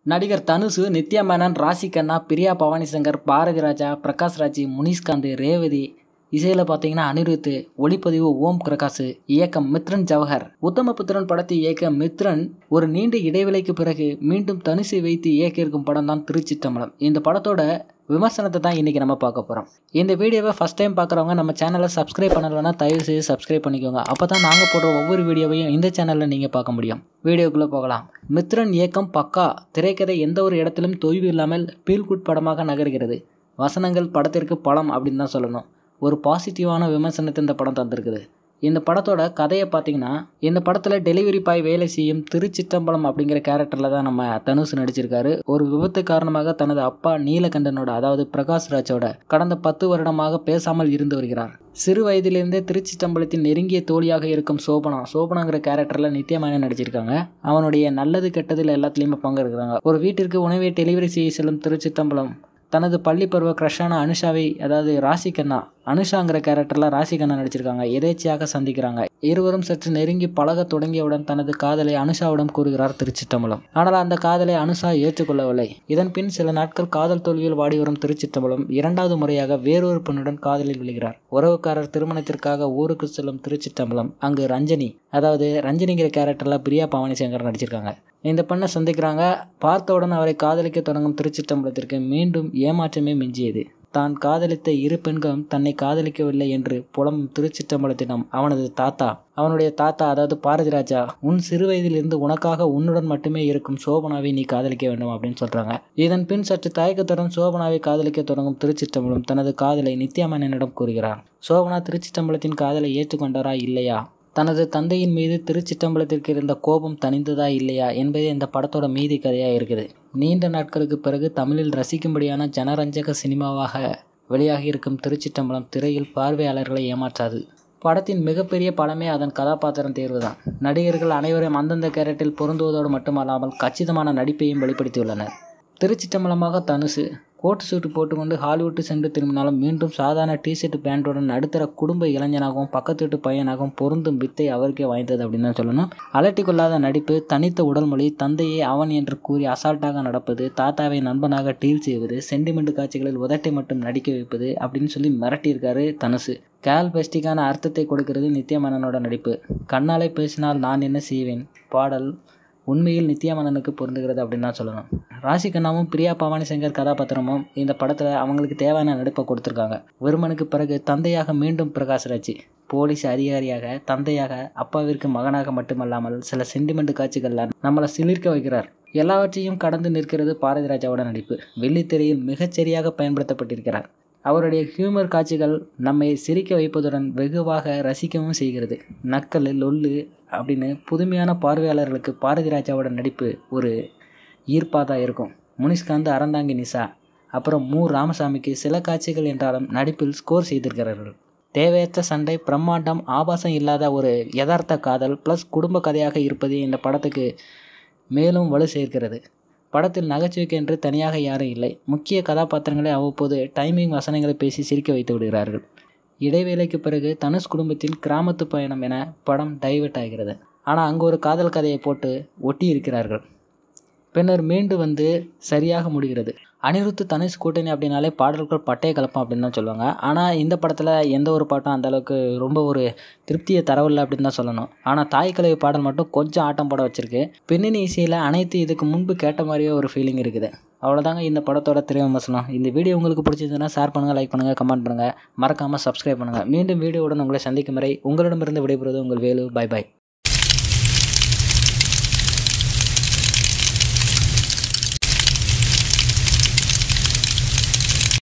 நடிகர் தனுஷு நித்யா மேனன் ராசி கண்ணா பிரியா பவானி சங்கர் பாரதி ராஜா பிரகாஷ் ராஜ் முனிஷ்காந்த் ரேவதி இசையில் பார்த்தீங்கன்னா அனிருத் ஒளிப்பதிவு ஓம் பிரகாஷ் இயக்கம் மித்ரன் ஜவஹர் உத்தமபுத்திரன் படத்தை இயக்க மித்ரன் ஒரு நீண்ட இடைவெளிக்கு பிறகு மீண்டும் தனுஷை வைத்து இயக்கியிருக்கும் படம் தான் திருச்சிற்றம்பலம் இந்த படத்தோட விமர்சனத்தை தான் இன்றைக்கி நம்ம பார்க்க போகிறோம் இந்த வீடியோவை ஃபஸ்ட் டைம் பார்க்குறவங்க நம்ம சேனலை சப்ஸ்கிரைப் பண்ணலைன்னா தயவு செய்து சப்ஸ்கிரைப் பண்ணிக்கோங்க அப்போ தான் நாங்கள் போடுற ஒவ்வொரு வீடியோவையும் இந்த சேனலில் நீங்கள் பார்க்க முடியும் வீடியோக்குள்ளே போகலாம் மித்ரன் இயக்கம் பக்கா திரைக்கதை எந்த ஒரு இடத்திலும் தொய்வு இல்லாமல் பீல்குட் படமாக நகர்கிறது வசனங்கள் படத்திற்கு படம் அப்படின்னு தான் சொல்லணும் ஒரு பாசிட்டிவான விமர்சனத்தை இந்த படம் தந்திருக்குது இந்த படத்தோட கதையை பார்த்தீங்கன்னா இந்த படத்தில் டெலிவரி பாய் வேலை செய்யும் திருச்சிற்றம்பலம் அப்படிங்கிற கேரக்டரில் தான் நம்ம தனுஷ் நடிச்சிருக்காரு ஒரு விபத்து காரணமாக தனது அப்பா நீலகண்டனோட அதாவது பிரகாஷ் ராஜோட கடந்த பத்து வருடமாக பேசாமல் இருந்து வருகிறார் சிறு வயதிலிருந்தே திருச்சிற்றம்பலத்தின் நெருங்கிய தோழியாக இருக்கும் சோபனா சோபனாங்கிற கேரக்டரில் நித்தியமான நடிச்சிருக்காங்க அவனுடைய நல்லது கெட்டதில் எல்லாத்துலேயுமே பங்கெடுக்கிறாங்க ஒரு வீட்டிற்கு உணவை டெலிவரி செய்ய செல்லும் திருச்சிற்றம்பலம் தனது பள்ளி பருவ க்ரஷான அனுஷாவை அதாவது ராசிகண்ணா அனுஷாங்கிற கேரக்டரில் ராசிகண்ணா நடிச்சிருக்காங்க எதேச்சியாக சந்திக்கிறாங்க இருவரும் சற்று நெருங்கி பழக தொடங்கியவுடன் தனது காதலை அனுஷாவிடம் கூறுகிறார் திருச்சிற்றம்பலம் ஆனால் அந்த காதலை அனுஷா ஏற்றுக்கொள்ளவில்லை இதன் பின் சில நாட்கள் காதல் தோல்வியில் வாடி வரும் திருச்சிற்றம்பலம் இரண்டாவது முறையாக வேறொரு பெண்ணுடன் காதலில் விழுகிறார் உறவுக்காரர் திருமணத்திற்காக ஊருக்கு செல்லும் திருச்சிற்றம்பலம் அங்கு ரஞ்சனி அதாவது ரஞ்சனிங்கிற கேரக்டரில் பிரியா பவானி சங்கர் நடிச்சிருக்காங்க இந்த பெண்ணை சந்திக்கிறாங்க பார்த்தவுடன் அவரை காதலிக்க தொடங்கும் திருச்சிற்றம்பலத்திற்கு மீண்டும் ஏமாற்றமே மிஞ்சியது தான் காதலித்த இரு பெண்களும் தன்னை காதலிக்கவில்லை என்று புலம்பும் திருச்சிற்றம்பலத்திடம் அவனது தாத்தா அவனுடைய தாத்தா அதாவது பாரதி ராஜா உன் சிறு வயதிலிருந்து உனக்காக உன்னுடன் மட்டுமே இருக்கும் சோபனாவை நீ காதலிக்க வேண்டும் அப்படின்னு சொல்றாங்க இதன் பின் சற்று தயக்கத்துடன் சோபனாவை காதலிக்க தொடங்கும் திருச்சிற்றம்பலம் தனது காதலை நித்யாமேனனிடம் கூறுகிறார் சோபனா திருச்சிற்றம்பலத்தின் காதலை ஏற்றுக்கொண்டாரா இல்லையா தனது தந்தையின் மீது திருச்சிற்றம்பலத்திற்கு இருந்த கோபம் தணிந்ததா இல்லையா என்பதே இந்த படத்தோட மீதி கதையாக இருக்குது நீண்ட நாட்களுக்கு பிறகு தமிழில் ரசிக்கும்படியான ஜனரஞ்சக சினிமாவாக வெளியாகி இருக்கும் திருச்சிற்றம்பலம் திரையில் பார்வையாளர்களை ஏமாற்றாது படத்தின் மிகப்பெரிய படமே அதன் கதாபாத்திரம் தேர்வு தான் நடிகர்கள் அனைவரும் அந்தந்த கேரக்டரில் பொருந்துவதோடு மட்டுமல்லாமல் கச்சிதமான நடிப்பையும் வெளிப்படுத்தியுள்ளனர் திருச்சிற்றம்பலமாக தனுசு கோட் சூட்டு போட்டுக்கொண்டு ஹாலிவுட்டு சென்று திரும்பினாலும் மீண்டும் சாதாரண டிஷர்ட் பேண்டுடன் நடுத்தர குடும்ப இளைஞனாகவும் பக்கத்து வீட்டு பையனாகவும் பொருந்தும் வித்தை அவருக்கே வாய்ந்தது அப்படின்னு தான் சொல்லணும் அலட்டி கொள்ளாத நடிப்பு தனித்த உடல் மொழி தந்தையை அவன் என்று கூறி அசால்ட்டாக நடப்பது தாத்தாவை நண்பனாக டீல் செய்வது சென்டிமெண்ட் காட்சிகளில் உதட்டை மட்டும் நடிக்க வைப்பது அப்படின்னு சொல்லி மிரட்டியிருக்காரு தனுசு கேல் பெஸ்டிக்கான அர்த்தத்தை கொடுக்கிறது நித்யமேனனோட நடிப்பு கண்ணாலே பேசினால் நான் என்ன செய்வேன் பாடல் உண்மையில் நித்யாமனனுக்கு பொருந்துகிறது அப்படின்னு தான் சொல்லணும் ராசி கண்ணாவும் பிரியா பவானி சங்கர் கதாபாத்திரமும் இந்த படத்தில் அவங்களுக்கு தேவையான நடிப்பை கொடுத்துருக்காங்க விருமனுக்கு பிறகு தந்தையாக மீண்டும் பிரகாஷ் ராஜ் போலீஸ் அதிகாரியாக தந்தையாக அப்பாவிற்கு மகனாக மட்டுமல்லாமல் சில சென்டிமெண்ட் காட்சிகளில் நம்மளை சிலிர்க்க வைக்கிறார் எல்லாவற்றையும் கடந்து நிற்கிறது பாரதி ராஜாவோட நடிப்பு வெள்ளித்திரையில் மிகச்சரியாக பயன்படுத்தப்பட்டிருக்கிறார் அவருடைய ஹியூமர் காட்சிகள் நம்மை சிரிக்க வைப்பதுடன் வெகுவாக ரசிக்கவும் செய்கிறது நக்கல் லொல்லு அப்படின்னு புதுமையான பார்வையாளர்களுக்கு பாரதி ராஜாவோட நடிப்பு ஒரு ஈர்ப்பாக தான் இருக்கும் முனிஷ்காந்த் அறந்தாங்கி நிசா அப்புறம் மு ராமசாமிக்கு சில காட்சிகள் என்றாலும் நடிப்பில் ஸ்கோர் செய்திருக்கிறார்கள் தேவையற்ற சண்டை பிரம்மாண்டம் ஆபாசம் இல்லாத ஒரு யதார்த்த காதல் ப்ளஸ் குடும்ப கதையாக இருப்பது இந்த படத்துக்கு மேலும் வலு சேர்க்கிறது படத்தில் நகைச்சுவைக்கு என்று தனியாக யாரும் இல்லை முக்கிய கதாபாத்திரங்களை அவ்வப்போது டைமிங் வசனங்களை பேசி சிரிக்க வைத்து விடுகிறார்கள் இடைவேளைக்கு பிறகு தனுஷ் குடும்பத்தில் கிராமத்து பயணம் என படம் டைவெர்ட் ஆகிறது ஆனால் அங்கே ஒரு காதல் கதையை போட்டு ஒட்டி இருக்கிறார்கள் பின்னர் மீண்டு வந்து சரியாக முடிகிறது அனிருத்து தனுஷ் கூட்டணி அப்படின்னாலே பாடல்கள் பட்டைய கலப்பம் அப்படின்னு தான் சொல்லுவாங்க ஆனால் இந்த படத்தில் எந்த ஒரு பாட்டும் அந்த அளவுக்கு ரொம்ப ஒரு திருப்தியை தரவில்லை அப்படின்னு தான் சொல்லணும் ஆனால் தாய் கலவை பாடல் மட்டும் கொஞ்சம் ஆட்டம் போட வச்சிருக்கு பின்னணி இசையில் அனைத்து இதுக்கு முன்பு கேட்ட மாதிரியே ஒரு ஃபீலிங் இருக்குது அவ்வளோதாங்க இந்த படத்தோட திரை விமர்சனம் இந்த வீடியோ உங்களுக்கு பிடிச்சிருந்ததுன்னா ஷேர் பண்ணுங்கள் லைக் பண்ணுங்கள் கமெண்ட் பண்ணுங்கள் மறக்காமல் சப்ஸ்கிரைப் பண்ணுங்கள் மீண்டும் வீடியோவுடன் உங்களை சந்திக்கும் வரை உங்களிடமிருந்து விடைபெறுவது உங்கள் வேலு பை பாய்